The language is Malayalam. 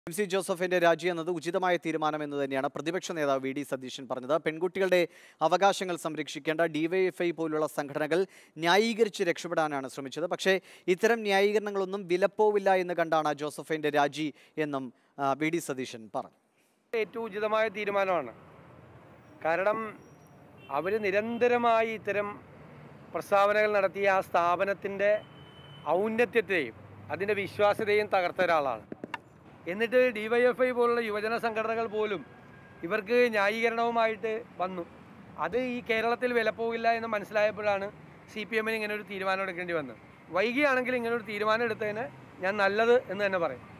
എം സി ജോസഫിന്റെ രാജി എന്നത് ഉചിതമായ തീരുമാനം എന്ന് തന്നെയാണ് പ്രതിപക്ഷ നേതാവ് വി ഡി സതീശൻ പറഞ്ഞത് പെൺകുട്ടികളുടെ അവകാശങ്ങൾ സംരക്ഷിക്കേണ്ട ഡിവൈഎഫ്ഐ പോലുള്ള സംഘടനകൾ ന്യായീകരിച്ച് രക്ഷപ്പെടാനാണ് ശ്രമിച്ചത് പക്ഷേ ഇത്തരം ന്യായീകരണങ്ങളൊന്നും വിലപ്പോവില്ല എന്ന് കണ്ടാണ് ജോസഫിന്റെ രാജി എന്നും ആ, വി ഡി സതീശൻ പറഞ്ഞു ഏറ്റവും ഉചിതമായ തീരുമാനമാണ് കാരണം അവർ നിരന്തരമായി ഇത്തരം പ്രസ്താവനകൾ നടത്തിയ ആ സ്ഥാപനത്തിൻ്റെ ഔന്നത്യത്തെയും അതിൻ്റെ വിശ്വാസ്യതയും തകർത്ത ഒരാളാണ് എന്നിട്ട് ഡിവൈഎഫ്ഐ പോലുള്ള യുവജന സംഘടനകൾ പോലും ഇവർക്ക് ന്യായീകരണവുമായിട്ട് വന്നു അത് ഈ കേരളത്തിൽ വിലപ്പോവില്ല എന്ന് മനസ്സിലായപ്പോഴാണ് സി പി എമ്മിന് ഇങ്ങനെ ഒരു തീരുമാനം എടുക്കേണ്ടി വന്നത് വൈകിയാണെങ്കിൽ ഇങ്ങനെ ഒരു തീരുമാനം എടുത്തതിന് ഞാൻ നല്ലത് എന്ന് തന്നെ പറയും